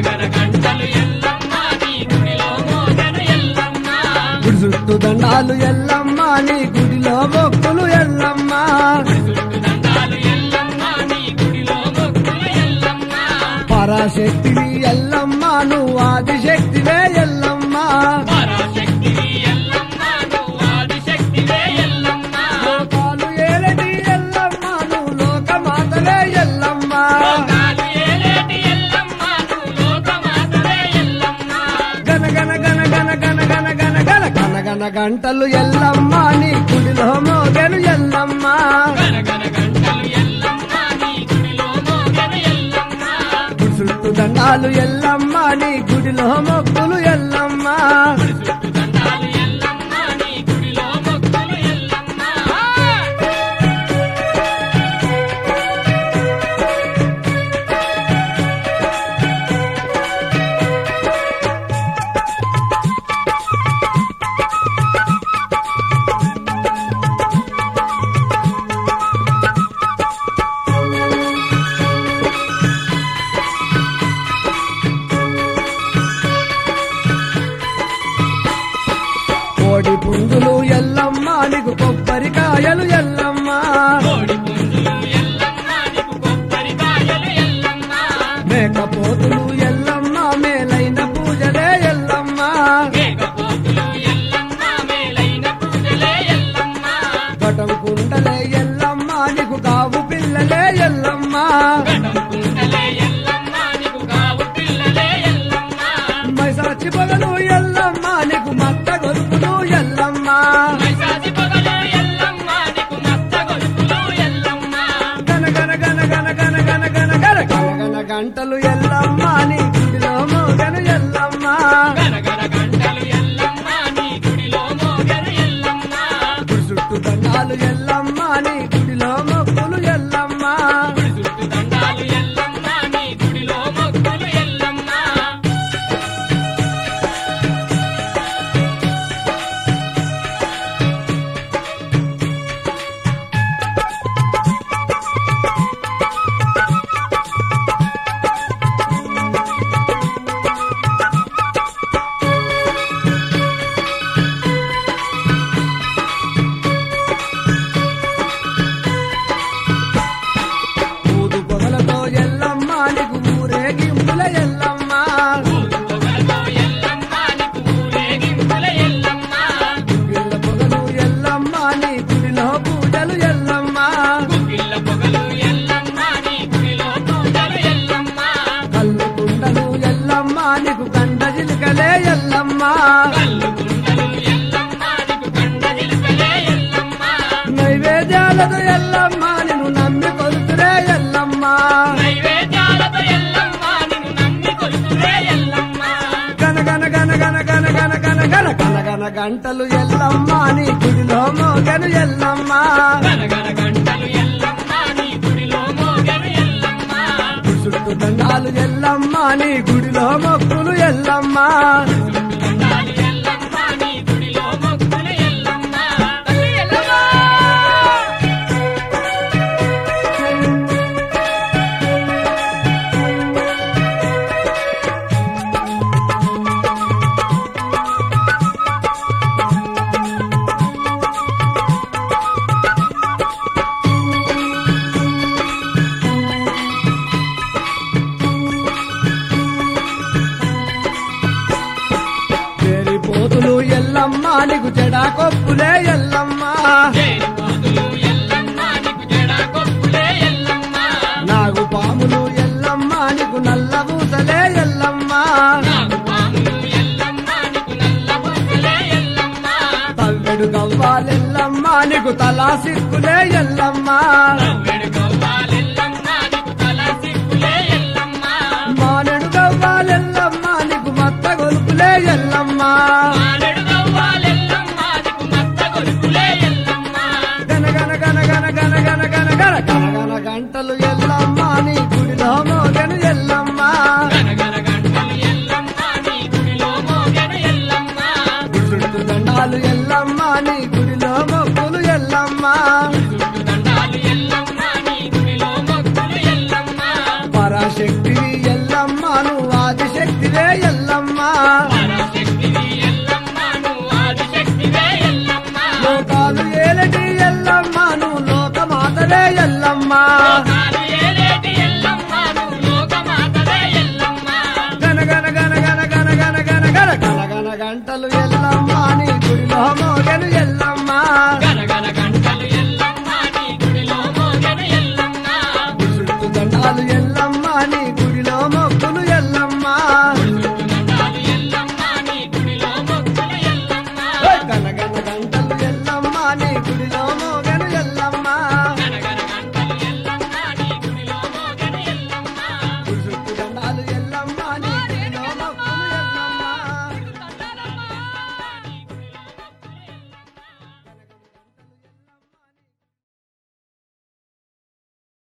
గనగన గంటలు ఎల్లమ్మ నీ గుడిలో మోగెను ఎల్లమ్మ గుడి చుట్టూ దండాలు ఎల్లమ్మ నీ గుడిలో మొక్కులు ఎల్లమ్మ చుట్టు దండాలు ఎల్లమ్మ నీ గుడిలో మొక్కులు ఎల్లమ్మ పరాశక్తివి ఎల్లమ్మ నువ్వు ఆదిశక్తివే ఎల్లమ్మ పరాశక్తివి ఎల్లమ్మ నువ్వు ఆదిశక్తివే ఎల్లమ్మ లోకాలు ఏలటి ఎల్లమ్మ నువ్వు లోకమాతవే ఎల్లమ్మ లోకాలు ఏలేటి ఎల్లమ్మ నువ్వు లోకమాతవే ఎల్లమ్మ గన గన గన గన గన గన గన గన గన గన గంటలు ఎల్లమ్మ నీ గుడిలో మోగెను ఎల్లమ్మ గనగన గంటలు ఎల్లమ్మ నీ గుడిలో మోగెను ఎల్లమ్మ గుడి చుట్టూ దండాలు ఎల్లమ్మ నీ గుడిలో మొక్కులు ఎల్లమ్మ చుట్టు దండాలు ఎల్లమ్మ నీ గుడిలో మొక్కులు ఎల్లమ్మ కోడి పుంజులు ఎల్లమ్మ నీకు కొబ్బరికాయలు ఎల్లమ్మ కోడి పుంజులు ఎల్లమ్మ నీకు కొబ్బరికాయలు ఎల్లమ్మ మేకపోతులు ఎల్లమ్మ మేలైన పూజలే ఎల్లమ్మ మేకపోతులు ఎల్లమ్మ మేలైన పూజలే ఎల్లమ్మ ఘటం కుండలే ఎల్లమ్మ నీకు కావు పిల్లలే ఎల్లమ్మ గడం కుండలే ఎల్లమ్మ నీకు కావు పిల్లలే ఎల్లమ్మ మైసాచి పొగలు ఎల్లమ్మ నీకు మత్త గొలుపులు ఎల్లమ్మ మైసాచి పొగలు ఎల్లమ్మ నీకు మత్త గొలుపులు ఎల్లమ్మ గన గన గన గన గన గన గన గన గన గన గంటలు ఎల్లమ్మ నీ గుడిలో మోగను ఎల్లమ్మ గనగన గంటలు ఎల్లమ్మ నీ గుడిలో మోగెను ఎల్లమ్మ గుడి చుట్టూ దండాలు ఎల్లమ్మ నీ గుడిలో మొక్కులు ఎల్లమ్మ చుట్టు దండాలు ఎల్లమ్మ నీ గుడిలో మొక్కులు ఎల్లమ్మ ఊదు పొగలతో ఎల్లమ్మ నీకు ఊరేగింపుల ఎల్లమ్మ పొగలతో ఎల్లమ్మ నీకు ఊరేగింపుల ఎల్లమ్మ గుగ్గిళ్ళ పొగలు ఎల్లమ్మ నీ గుడిలో పూజలు ఎల్లమ్మ గుగ్గిళ్ళ పొగలు ఎల్లమ్మ నీ గుడిలో పూజలు ఎల్లమ్మ కళ్ళు కుండలు ఎల్లమ్మ నీకు కండ జిలుకలే ఎల్లమ్మ కళ్ళు గుండలు ఎల్లమ్మ నీకు కండ జిలుకలే ఎల్లమ్మ నైవేద్యాలతో ఎల్లమ్మ నిన్ను నమ్మి కొలుతురే ఎల్లమ్మ నైవేద్యాలతో ఎల్లమ్మ నిన్ను నమ్మి కొలుతురే ఎల్లమ్మ గన గన గన గన గన గన గన గన గన గన గంటలు ఎల్లమ్మ నీ గుడిలో మోగను ఎల్లమ్మ గనగన గంటలు ఎల్లమ్మ నీ గుడిలో మోగెను ఎల్లమ్మ చుట్టూ దండాలు ఎల్లమ్మ నీ గుడిలో మొక్కులు ఎల్లమ్మ దండాలు ఎల్లమ్మ నీ గుడిలో మొక్కులు ఎల్లమ్మ తల్లి ఎల్లమ్మ చేరిపోతులు ఎల్లమ్మ నీకు చెడా కొప్పులే ఎల్లమ్మ చేరిపోతులు ఎల్లమ్మ నీకు జడ కొప్పులే ఎల్లమ్మ నాగు పాములు ఎల్లమ్మ నీకు నల్ల పూసలే ఎల్లమ్మ నాగు పాములు ఎల్లమ్మ నీకు నల్ల బుగ్గలే ఎల్లమ్మ తవ్వెడు గవ్వాలెల్లమ్మ నీకు తలా సిక్కులే ఎల్లమ్మ తవ్వెడు గవ్వాలెల్లమ్మ నీకు తల సిక్కులే ఎల్లమ్మ మానెడు గవ్వాలెల్లమ్మ నీకు మత్త గొలుపులే ఎల్లమ్మ మానెడు గవ్వాలెల్లమ్మ నీకు మత్త గొలుపులే ఎల్లమ్మ గన గన గన గన గన గన గన గన గన గన గంటలు ఎల్లమ్మ నీ గుడిలో మోగను ఎల్లమ్మ గనగన గంటలు ఎల్లమ్మ నీ గుడిలో మోగెను ఎల్లమ్మ గుడి చుట్టూ దండాలు ఎల్లమ్మ నీ గుడిలో మొక్కులు ఎల్లమ్మ దండాలు ఎల్లమ్మ ఆదిశక్తివే ఎల్లమ్మ పరాశక్తివి ఎల్లమ్మ నువ్వు ఆదిశక్తివే ఎల్లమ్మ లోకాలు ఏలటి ఎల్లమ్మ నువ్వు లోకమాతవే ఎల్లమ్మ లోకాలు ఏలేటి ఎల్లమ్మ నువ్వు లోకమాతవే ఎల్లమ్మ గన గన గన గన గన గన గన గన గన గన గంటలు ఎల్లమ్మ నీ గుడిలో